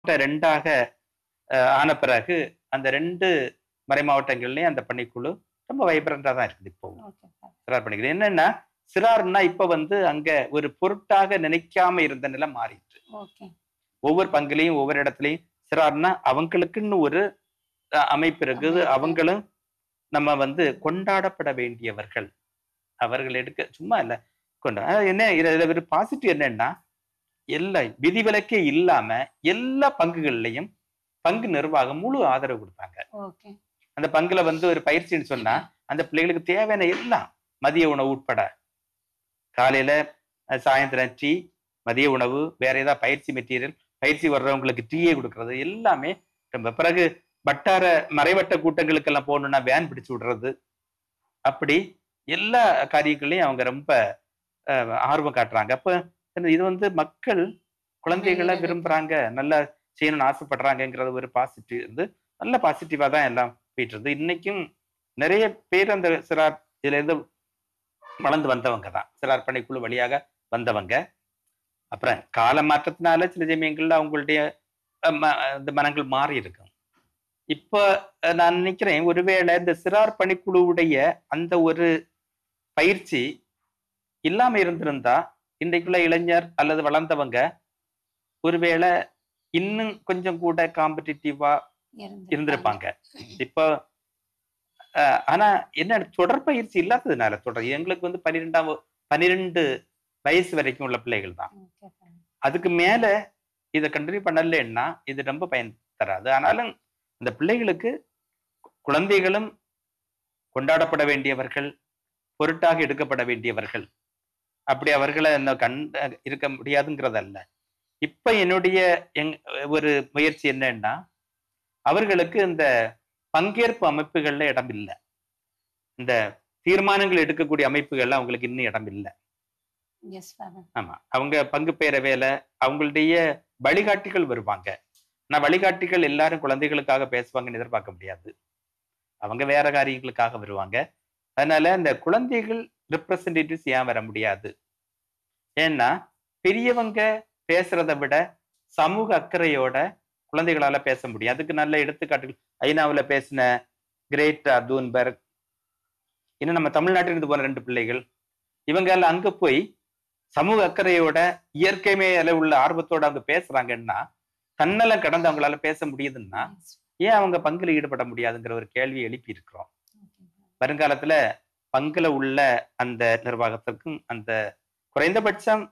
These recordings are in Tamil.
ரெண்டாக அஹ், ஆன பிறகு அந்த ரெண்டு மறை மாவட்டங்கள்லயும் அந்த பணிக்குழு ரொம்ப வைப்ரண்டா தான் இருக்குது இப்போ ஓகே சார் சிறார் பணிக்குழு என்னன்னா சிறார்னா இப்ப வந்து அங்க ஒரு பொருட்டாக நினைக்காம இருந்த நிலை மாறிட்டு ஓகே ஒவ்வொரு பங்குலையும் ஒவ்வொரு இடத்துலையும் சிறார்னா அவங்களுக்குன்னு ஒரு அஹ், அமைப்பு இருக்குது அமைப்பு. அவங்களும் நம்ம வந்து கொண்டாடப்பட வேண்டியவர்கள் அவர்கள் எடுக்க சும்மா இல்ல கொண்டா அஹ் என்ன இதுல இதுல ஒரு பாசிட்டிவ் என்னன்னா எல்லா விதிவிலக்கே இல்லாம எல்லா பங்குகள்லையும் பங்கு நிர்வாகம் முழு ஆதரவு கொடுத்தாங்க ஓகே அந்த பங்குல வந்து ஒரு பயிற்சின்னு சொன்னா அந்த பிள்ளைகளுக்கு தேவையான எல்லாம் மதிய உணவு உட்பட காலையில அஹ், சாயந்தரம் டீ மதிய உணவு வேற ஏதாவது பயிற்சி மெட்டீரியல் பயிற்சி வர்றவங்களுக்கு டீயே கொடுக்கறது எல்லாமே ரொம்ப பிறகு வட்டார மறைவட்ட கூட்டங்களுக்கெல்லாம் போகணும்னா வேன் பிடிச்சு விடுறது அப்படி எல்லா காரியங்களையும் அவங்க ரொம்ப அஹ், ஆர்வம் காட்டுறாங்க அப்ப இது வந்து மக்கள் குழந்தைகளை நிறைவேறது. விரும்புறாங்க நல்லா செய்யணும்னு ஆசைப்படுறாங்கங்கிறது ஒரு பாசிட்டிவ் வந்து நல்ல பாசிட்டிவா தான் எல்லாம் போயிட்டு இருந்து இன்னைக்கும் நிறைய பேர் அந்த சிறார் இதுல இருந்து வளர்ந்து வந்தவங்க தான் சிறார் பணிக்குழு வழியாக வந்தவங்க அப்புறம் கால மாற்றத்தினால சில சமயங்கள்ல அவங்களுடைய அஹ், ம- இந்த மனங்கள் மாறி இருக்கும் இப்ப அஹ், நான் நினைக்கிறேன் ஒருவேளை இந்த சிறார் பணிக்குழுவுடைய அந்த ஒரு பயிற்சி இல்லாம இருந்திருந்தா இன்றைக்குள்ள இளைஞர் அல்லது வளர்ந்தவங்க ஒருவேளை இன்னும் கொஞ்சம் கூட காம்படிட்டிவா இருந்திருப்பாங்க இப்போ அஹ், ஆனா என்ன தொடர்பயிற்சி இல்லாததுனால தொடர் எங்களுக்கு வந்து பன்னிரெண்டாம் வ- பன்னிரெண்டு வயசு வரைக்கும் உள்ள பிள்ளைகள் தான் ஓகே சார் அதுக்கு மேல இதை கண்டினியூ பண்ணலன்னா இது ரொம்ப பயன் தராது ஆனாலும் இந்த பிள்ளைகளுக்கு குழந்தைகளும் கொண்டாடப்பட வேண்டியவர்கள் பொருட்டாக எடுக்கப்பட வேண்டியவர்கள் அப்படி அவர்களை இந்த கண் இருக்க முடியாதுங்கிறதல்ல இப்ப என்னுடைய எங் ஒரு முயற்சி என்னன்னா அவர்களுக்கு இந்த பங்கேற்பு அமைப்புகள்ல இடம் இல்லை இந்த தீர்மானங்கள் எடுக்கக்கூடிய அமைப்புகள்ல அவங்களுக்கு இன்னும் இடம் இல்லை எஸ் ஃபாதர் ஆமா அவங்க பங்கு பெற வேலை அவங்களுடைய வழிகாட்டிகள் வருவாங்க ஆனா வழிகாட்டிகள் எல்லாரும் குழந்தைகளுக்காக பேசுவாங்கன்னு எதிர்பார்க்க முடியாது அவங்க வேற காரியங்களுக்காக வருவாங்க அதனால இந்த குழந்தைகள் ரெப்ரசன்டேட்டிவ்ஸ் ஏன் வர முடியாது ஏன்னா பெரியவங்க பேசுறதை விட சமூக அக்கறையோட குழந்தைகளால பேச முடியும் அதுக்கு நல்ல எடுத்துக்காட்டுகள் ஐநாவுல பேசின கிரேட் தூன்பர்க் இன்னும் நம்ம தமிழ்நாட்டிலிருந்து போன ரெண்டு பிள்ளைகள் இவங்க எல்லாம் அங்க போய் சமூக அக்கறையோட இயற்கை மேல உள்ள ஆர்வத்தோட அவங்க பேசுறாங்கன்னா தன்னலம் கடந்து அவங்களால பேச முடியுதுன்னா ஏன் அவங்க பங்குல ஈடுபட முடியாதுங்கிற ஒரு கேள்வி எழுப்பி இருக்கிறோம் வருங்காலத்துல பங்குல உள்ள அந்த நிர்வாகத்திற்கும் அந்த குறைந்தபட்சம்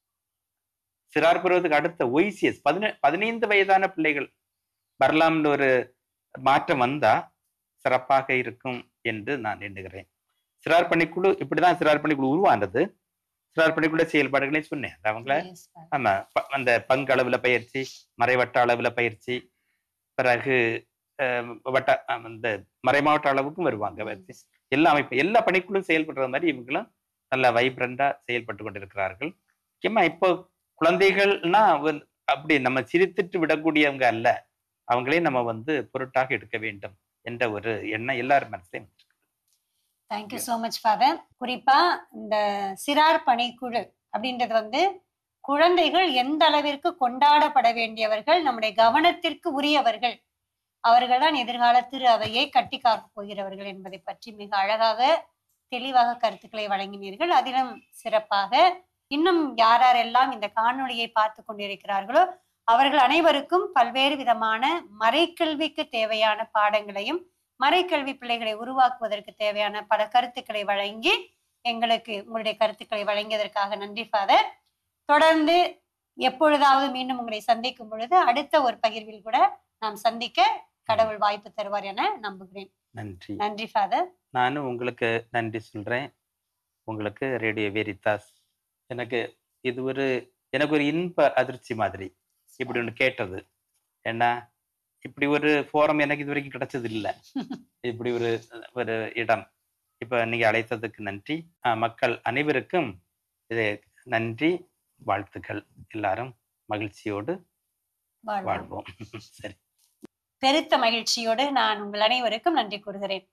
சிறார் பருவத்துக்கு அடுத்த ஒய்சிஎஸ் பதின பதினைந்து வயதான பிள்ளைகள் வரலாம்னு ஒரு மாற்றம் வந்தா சிறப்பாக இருக்கும் என்று நான் எண்ணுகிறேன் சிறார் பணிக்குழு இப்படிதான் சிறார் பணிக்குழு உருவானது சிறார் பணிக்குழு செயல்பாடுகளையும் சொன்னேன் அது அவங்கள ஆமா ப- அந்த பங்கு அளவுல பயிற்சி மறைவட்ட அளவுல பயிற்சி பிறகு அஹ், வட்ட அஹ், இந்த மறைமாவட்ட அளவுக்கும் வருவாங்க பயிற்சி. எல்லா அமைப்பு எல்லா பணிக்குழும் செயல்படுற மாதிரி இவங்களும் நல்ல வைப்ரண்டா செயல்பட்டு கொண்டிருக்கிறார்கள் முக்கியமா இப்போ குழந்தைகள்னா வந்து அப்படி நம்ம சிரித்துட்டு விடக்கூடியவங்க அல்ல அவங்களையும் நம்ம வந்து பொருட்டாக எடுக்க வேண்டும் என்ற ஒரு எண்ணம் எல்லாரும் மனசுலையும் இருக்கு. தேங்க்யூ ஸோ மச் ஃபாதர் குறிப்பா இந்த சிறார் பணிக்குழு அப்படின்றது வந்து குழந்தைகள் எந்த அளவிற்கு கொண்டாடப்பட வேண்டியவர்கள் நம்முடைய கவனத்திற்கு உரியவர்கள் அவர்கள்தான் எதிர்கால திரு அவையை கட்டி காக்கப் போகிறவர்கள் என்பதை பற்றி மிக அழகாக தெளிவாக கருத்துக்களை வழங்கினீர்கள் அதிலும் சிறப்பாக இன்னும் யார் யாரெல்லாம் இந்த காணொளியை பார்த்து கொண்டிருக்கிறார்களோ அவர்கள் அனைவருக்கும் பல்வேறு விதமான மறைக்கல்விக்கு தேவையான பாடங்களையும் மறைக்கல்வி பிள்ளைகளை உருவாக்குவதற்கு தேவையான பல கருத்துக்களை வழங்கி எங்களுக்கு உங்களுடைய கருத்துக்களை வழங்கியதற்காக நன்றி ஃபாதர் தொடர்ந்து எப்பொழுதாவது மீண்டும் உங்களை சந்திக்கும் பொழுது அடுத்த ஒரு பகிர்வில் கூட நாம் சந்திக்க கடவுள் வாய்ப்பு தருவார் என நம்புகிறேன் நன்றி நன்றி ஃபாதர் நானும் உங்களுக்கு நன்றி சொல்றேன் உங்களுக்கு ரேடியோ வெரிதாஸ் எனக்கு இது ஒரு எனக்கு ஒரு இன்ப அதிர்ச்சி மாதிரி இப்படி ஒன்று கேட்டது ஏன்னா இப்படி ஒரு ஃபோரம் எனக்கு இது வரைக்கும் கிடைச்சது இல்லை இப்படி ஒரு ஒரு இடம் இப்போ நீங்க அழைத்ததுக்கு நன்றி ஆஹ் மக்கள் அனைவருக்கும் இது நன்றி வாழ்த்துக்கள் எல்லாரும் மகிழ்ச்சியோடு வாழ்வோம் வாழ்வோம் சரி பெருத்த மகிழ்ச்சியோடு நான் உங்கள் அனைவருக்கும் நன்றி கூறுகிறேன்